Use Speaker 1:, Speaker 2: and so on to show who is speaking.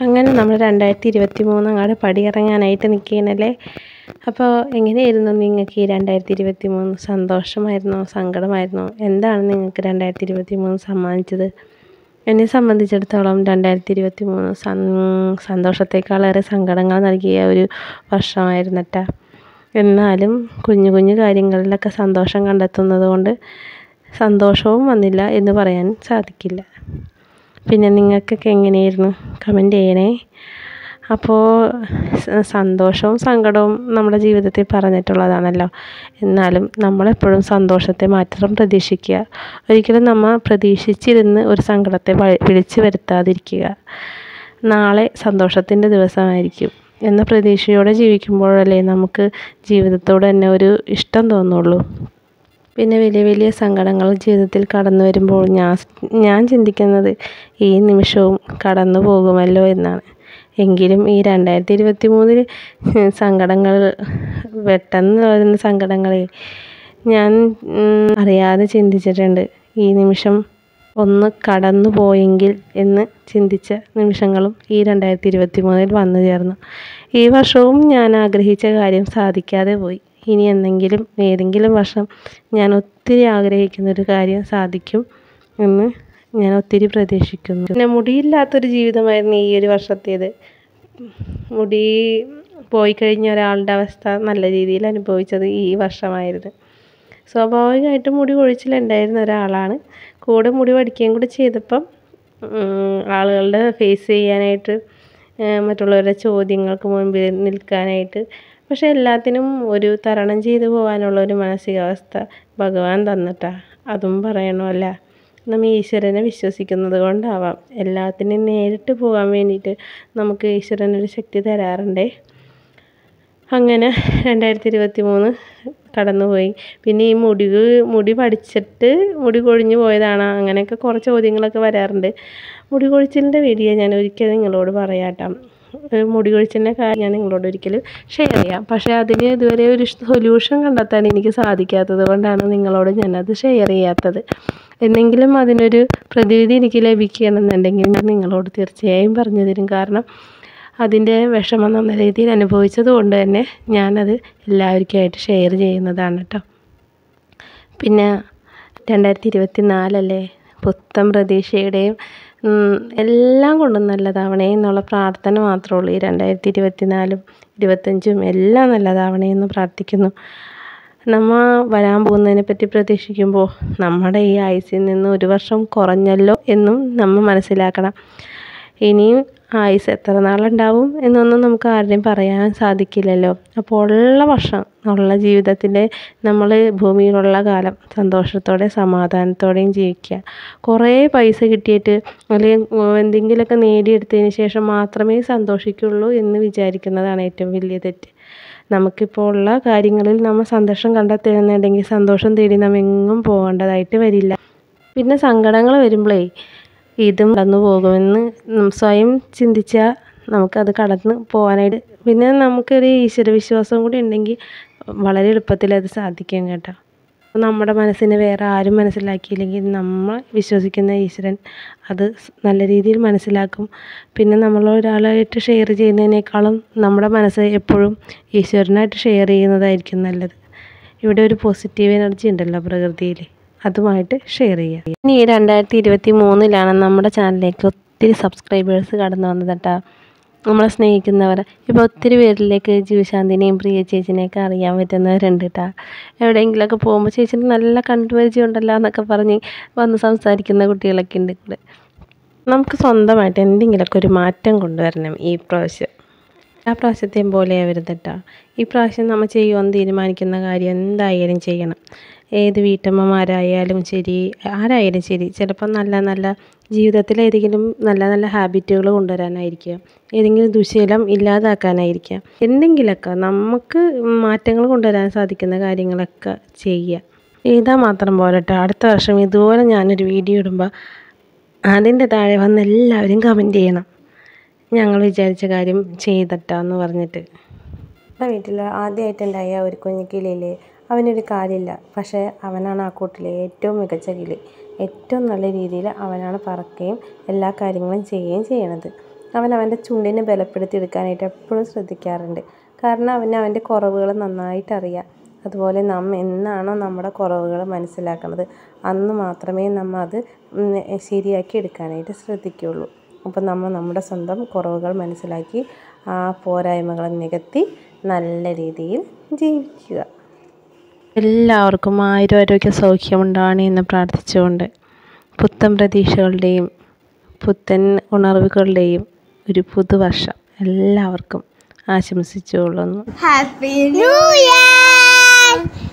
Speaker 1: അങ്ങനെ നമ്മൾ രണ്ടായിരത്തി ഇരുപത്തി മൂന്ന് അങ്ങോട്ട് പടിയിറങ്ങാനായിട്ട് നിൽക്കുകയാണല്ലേ അപ്പോൾ എങ്ങനെയായിരുന്നു നിങ്ങൾക്ക് ഈ രണ്ടായിരത്തി ഇരുപത്തി മൂന്ന് സന്തോഷമായിരുന്നോ സങ്കടമായിരുന്നോ എന്താണ് നിങ്ങൾക്ക് രണ്ടായിരത്തി ഇരുപത്തി മൂന്ന് സമ്മാനിച്ചത് എന്നെ സംബന്ധിച്ചിടത്തോളം രണ്ടായിരത്തി ഇരുപത്തി മൂന്ന് സന്തോഷത്തേക്കാളേറെ സങ്കടങ്ങൾ നൽകിയ ഒരു വർഷമായിരുന്നു കേട്ടോ എന്നാലും കുഞ്ഞു കുഞ്ഞു കാര്യങ്ങളിലൊക്കെ സന്തോഷം കണ്ടെത്തുന്നത് കൊണ്ട് സന്തോഷവും വന്നില്ല എന്ന് പറയാൻ സാധിക്കില്ല പിന്നെ നിങ്ങൾക്കൊക്കെ എങ്ങനെയായിരുന്നു കമൻറ്റ് ചെയ്യണേ അപ്പോൾ സന്തോഷവും സങ്കടവും നമ്മുടെ ജീവിതത്തിൽ പറഞ്ഞിട്ടുള്ളതാണല്ലോ എന്നാലും നമ്മളെപ്പോഴും സന്തോഷത്തെ മാത്രം പ്രതീക്ഷിക്കുക ഒരിക്കലും നമ്മൾ പ്രതീക്ഷിച്ചിരുന്ന് ഒരു സങ്കടത്തെ വിളിച്ചു വരുത്താതിരിക്കുക നാളെ സന്തോഷത്തിൻ്റെ ദിവസമായിരിക്കും എന്ന പ്രതീക്ഷയോടെ ജീവിക്കുമ്പോഴല്ലേ നമുക്ക് ജീവിതത്തോട് തന്നെ ഒരു ഇഷ്ടം തോന്നുള്ളൂ പിന്നെ വലിയ വലിയ സങ്കടങ്ങൾ ജീവിതത്തിൽ കടന്നു വരുമ്പോൾ ഞാൻ ഞാൻ ചിന്തിക്കുന്നത് ഈ നിമിഷവും കടന്നു പോകുമല്ലോ എന്നാണ് എങ്കിലും ഈ രണ്ടായിരത്തി ഇരുപത്തി മൂന്നിൽ സങ്കടങ്ങൾ പെട്ടെന്ന് വരുന്ന സങ്കടങ്ങളെ ഞാൻ അറിയാതെ ചിന്തിച്ചിട്ടുണ്ട് ഈ നിമിഷം ഒന്ന് കടന്നു പോയെങ്കിൽ എന്ന് ചിന്തിച്ച നിമിഷങ്ങളും ഈ രണ്ടായിരത്തി ഇരുപത്തി മൂന്നിൽ വന്നു ചേർന്നു ഈ വർഷവും ഞാൻ ആഗ്രഹിച്ച കാര്യം സാധിക്കാതെ പോയി ഇനി എന്തെങ്കിലും ഏതെങ്കിലും വർഷം ഞാൻ ഒത്തിരി ആഗ്രഹിക്കുന്ന ഒരു കാര്യം സാധിക്കും എന്ന് ഞാൻ ഒത്തിരി പ്രതീക്ഷിക്കുന്നു പിന്നെ മുടിയില്ലാത്തൊരു ജീവിതമായിരുന്നു ഈ ഒരു വർഷത്തേത് മുടി പോയി കഴിഞ്ഞ ഒരാളുടെ അവസ്ഥ നല്ല രീതിയിൽ അനുഭവിച്ചത് ഈ വർഷമായിരുന്നു സ്വാഭാവികമായിട്ടും മുടി കൊഴിച്ചിലുണ്ടായിരുന്ന ഒരാളാണ് കൂടെ മുടി പഠിക്കുകയും കൂടി ചെയ്തപ്പം ആളുകളുടെ ഫേസ് ചെയ്യാനായിട്ട് മറ്റുള്ളവരുടെ ചോദ്യങ്ങൾക്ക് മുൻപിൽ നിൽക്കാനായിട്ട് പക്ഷെ എല്ലാത്തിനും ഒരു തരണം ചെയ്തു പോകാനുള്ള ഒരു മാനസികാവസ്ഥ ഭഗവാൻ തന്നിട്ടാ അതും പറയണമല്ല നമ്മൾ ഈശ്വരനെ വിശ്വസിക്കുന്നത് കൊണ്ടാവാം എല്ലാത്തിനും നേരിട്ട് പോകാൻ വേണ്ടിയിട്ട് നമുക്ക് ഈശ്വരൻ ഒരു ശക്തി തരാറുണ്ടേ അങ്ങനെ രണ്ടായിരത്തി ഇരുപത്തി മൂന്ന് കടന്നുപോയി പിന്നെ ഈ മുടി മുടി പഠിച്ചിട്ട് മുടി കൊഴിഞ്ഞു പോയതാണ് അങ്ങനെയൊക്കെ കുറേ ചോദ്യങ്ങളൊക്കെ വരാറുണ്ട് മുടി കൊഴിച്ചിലിൻ്റെ വീഡിയോ ഞാൻ ഒരിക്കലും നിങ്ങളോട് പറയാട്ടോ മുടി കൊഴിച്ചിലിൻ്റെ കാര്യം ഞാൻ നിങ്ങളോട് ഒരിക്കലും ഷെയർ ചെയ്യാം പക്ഷേ അതിന് ഇതുവരെ ഒരു സൊല്യൂഷൻ കണ്ടെത്താൻ എനിക്ക് സാധിക്കാത്തത് കൊണ്ടാണ് നിങ്ങളോട് ഞാനത് ഷെയർ ചെയ്യാത്തത് എന്നെങ്കിലും അതിനൊരു പ്രതിവിധി എനിക്ക് ലഭിക്കുകയാണെന്നുണ്ടെങ്കിൽ ഞാൻ നിങ്ങളോട് തീർച്ചയായും പറഞ്ഞു തരും കാരണം അതിൻ്റെ വിഷമം നല്ല രീതിയിൽ അനുഭവിച്ചത് കൊണ്ട് തന്നെ ഞാനത് എല്ലാവർക്കുമായിട്ട് ഷെയർ ചെയ്യുന്നതാണ് കേട്ടോ പിന്നെ രണ്ടായിരത്തി ഇരുപത്തി നാലല്ലേ പുത്തൻ പ്രതീക്ഷയുടെയും എല്ലാം കൊണ്ടും നല്ലതാവണേ എന്നുള്ള പ്രാർത്ഥന മാത്രമേ ഉള്ളൂ ഈ രണ്ടായിരത്തി ഇരുപത്തി നാലും ഇരുപത്തഞ്ചും എല്ലാം നല്ലതാവണേ എന്ന് പ്രാർത്ഥിക്കുന്നു നമ്മൾ വരാൻ പോകുന്നതിനെ പറ്റി പ്രതീക്ഷിക്കുമ്പോൾ നമ്മുടെ ഈ ആയുസിൽ നിന്ന് ഒരു വർഷം കുറഞ്ഞല്ലോ എന്നും നമ്മൾ മനസ്സിലാക്കണം ഇനിയും ആയുസ് എത്ര നാളുണ്ടാവും എന്നൊന്നും നമുക്ക് ആരുടെയും പറയാൻ സാധിക്കില്ലല്ലോ അപ്പോൾ ഉള്ള വർഷം ഉള്ള ജീവിതത്തിൻ്റെ നമ്മൾ ഭൂമിയിലുള്ള കാലം സന്തോഷത്തോടെ സമാധാനത്തോടെയും ജീവിക്കുക കുറേ പൈസ കിട്ടിയിട്ട് അല്ലെങ്കിൽ എന്തെങ്കിലുമൊക്കെ നേടിയെടുത്തതിന് ശേഷം മാത്രമേ സന്തോഷിക്കുള്ളൂ എന്ന് വിചാരിക്കുന്നതാണ് ഏറ്റവും വലിയ തെറ്റ് നമുക്കിപ്പോൾ ഉള്ള കാര്യങ്ങളിൽ നമ്മൾ സന്തോഷം കണ്ടെത്തുന്നുണ്ടെങ്കിൽ സന്തോഷം തേടി നാം എങ്ങും പോകേണ്ടതായിട്ട് വരില്ല പിന്നെ സങ്കടങ്ങൾ വരുമ്പോഴേ ഇതും കടന്നു പോകുമെന്ന് സ്വയം ചിന്തിച്ചാൽ നമുക്കത് കടന്ന് പോകാനായിട്ട് പിന്നെ നമുക്കൊരു ഈശ്വരവിശ്വാസം കൂടി ഉണ്ടെങ്കിൽ വളരെ എളുപ്പത്തിൽ അത് സാധിക്കും കേട്ടോ നമ്മുടെ മനസ്സിനെ വേറെ ആരും മനസ്സിലാക്കിയില്ലെങ്കിൽ നമ്മൾ വിശ്വസിക്കുന്ന ഈശ്വരൻ അത് നല്ല രീതിയിൽ മനസ്സിലാക്കും പിന്നെ നമ്മൾ ഒരാളായിട്ട് ഷെയർ ചെയ്യുന്നതിനേക്കാളും നമ്മുടെ മനസ്സ് എപ്പോഴും ഈശ്വരനായിട്ട് ഷെയർ ചെയ്യുന്നതായിരിക്കും നല്ലത് ഇവിടെ ഒരു പോസിറ്റീവ് എനർജി ഉണ്ടല്ലോ പ്രകൃതിയിൽ അതുമായിട്ട് ഷെയർ ചെയ്യുക ഇനി ഈ രണ്ടായിരത്തി ഇരുപത്തി മൂന്നിലാണ് നമ്മുടെ ചാനലിലേക്ക് ഒത്തിരി സബ്സ്ക്രൈബേഴ്സ് കടന്നു വന്നത് കേട്ടോ നമ്മളെ സ്നേഹിക്കുന്നവർ ഇപ്പോൾ ഒത്തിരി പേരിലേക്ക് ജീവശാന്തിനെയും പ്രിയ ചേച്ചിനെയൊക്കെ അറിയാൻ പറ്റുന്നവരുണ്ട് കേട്ടോ എവിടെയെങ്കിലുമൊക്കെ പോകുമ്പോൾ ചേച്ചിന് നല്ല കണ്ടുപരിചയം ഉണ്ടല്ലോ എന്നൊക്കെ പറഞ്ഞ് വന്ന് സംസാരിക്കുന്ന കുട്ടികളൊക്കെ ഉണ്ട് കൂടെ നമുക്ക് സ്വന്തമായിട്ട് എന്തെങ്കിലുമൊക്കെ ഒരു മാറ്റം കൊണ്ടുവരണം ഈ പ്രാവശ്യം ആ പ്രാവശ്യത്തെയും പോലെ ആവരുത് കേട്ടോ ഈ പ്രാവശ്യം നമ്മൾ ചെയ്യുമെന്ന് തീരുമാനിക്കുന്ന കാര്യം എന്തായാലും ചെയ്യണം ഏത് വീട്ടമ്മമാരായാലും ശരി ആരായാലും ശരി ചിലപ്പോൾ നല്ല നല്ല ജീവിതത്തിൽ ഏതെങ്കിലും നല്ല നല്ല ഹാബിറ്റുകൾ കൊണ്ടുവരാനായിരിക്കാം ഏതെങ്കിലും ദുശീലം ഇല്ലാതാക്കാനായിരിക്കാം എന്തെങ്കിലുമൊക്കെ നമുക്ക് മാറ്റങ്ങൾ കൊണ്ടുവരാൻ സാധിക്കുന്ന കാര്യങ്ങളൊക്കെ ചെയ്യുക ചെയ്താൽ മാത്രം പോരട്ടോ അടുത്ത വർഷം ഇതുപോലെ ഞാനൊരു വീഡിയോ ഇടുമ്പോൾ അതിൻ്റെ താഴെ വന്ന് എല്ലാവരും കമൻറ്റ് ചെയ്യണം ഞങ്ങൾ വിചാരിച്ച കാര്യം ചെയ്തിട്ടാന്ന് പറഞ്ഞിട്ട് നമ്മുടെ വീട്ടിൽ ആദ്യമായിട്ടുണ്ടായ ഒരു കുഞ്ഞു കിളിയില്ലേ അവനൊരു കാലില്ല പക്ഷേ അവനാണ് ആ കൂട്ടിലെ ഏറ്റവും മികച്ച കിളി ഏറ്റവും നല്ല രീതിയിൽ അവനാണ് പറക്കുകയും എല്ലാ കാര്യങ്ങളും ചെയ്യുകയും ചെയ്യണത് അവൻ അവൻ്റെ ചുണ്ടിനെ ബലപ്പെടുത്തിയെടുക്കാനായിട്ട് എപ്പോഴും ശ്രദ്ധിക്കാറുണ്ട് കാരണം അവന് അവൻ്റെ കുറവുകൾ നന്നായിട്ട് അറിയാം അതുപോലെ നാം എന്നാണോ നമ്മുടെ കുറവുകൾ മനസ്സിലാക്കുന്നത് അന്ന് മാത്രമേ നമ്മൾ അത് ഉം, ശരിയാക്കി എടുക്കാനായിട്ട് ശ്രദ്ധിക്കുകയുള്ളൂ അപ്പം നമ്മൾ നമ്മുടെ സ്വന്തം കുറവുകൾ മനസ്സിലാക്കി ആ പോരായ്മകൾ നികത്തി നല്ല രീതിയിൽ ജീവിക്കുക എല്ലാവർക്കും ആയുരാരോഗ്യ സൗഖ്യമുണ്ടാവണേ എന്ന് പ്രാർത്ഥിച്ചുകൊണ്ട് പുത്തൻ പ്രതീക്ഷകളുടെയും പുത്തൻ ഉണർവുകളുടെയും ഒരു പുതുവർഷം എല്ലാവർക്കും ആശംസിച്ചുകൊള്ളുന്നു
Speaker 2: Happy New Year!